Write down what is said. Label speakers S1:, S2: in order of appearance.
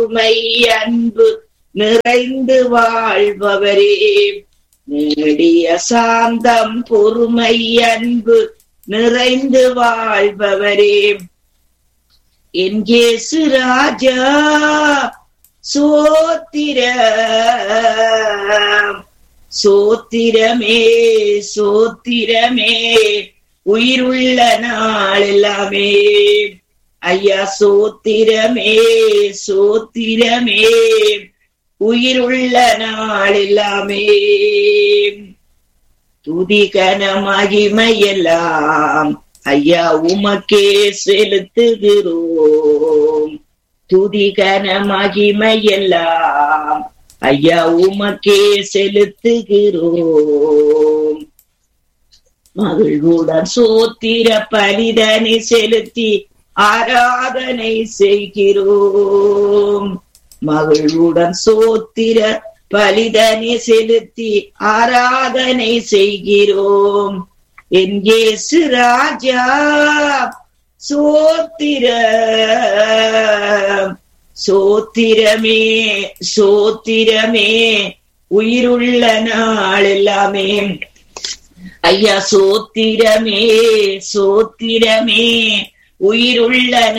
S1: உமை அன்பு நிறைந்து வாழ்பவரே நேடிய சாந்தம் பொறுமை அன்பு நிறைந்து வாழ்பவரே என் கேசு ராஜா சோத்திர சோத்திரமே சோத்திரமே உயிருள்ள நாள் எல்லாமே ஐயா சோத்திரமே சோத்திரமே உயிருள்ள நாள் எல்லாமே துதிகன மகிமையெல்லாம் ஐயா உமக்கே செலுத்துகிறோம் துதிகன மகிமையெல்லாம் ஐயா உமக்கே செலுத்துகிறோம் மகிழ்வுடன் சோத்திர பலிதனை செலுத்தி ஆராதனை செய்கிறோம் மகிழ்வுடன் சோத்திர பலிதனை செலுத்தி ஆராதனை செய்கிறோம் என் இயேசு ராஜா சோத்திர சோத்திரமே சோத்திரமே உயிருள்ள நாள் எல்லாமே ஐயா சோத்திரமே சோத்திரமே உயிருள்ள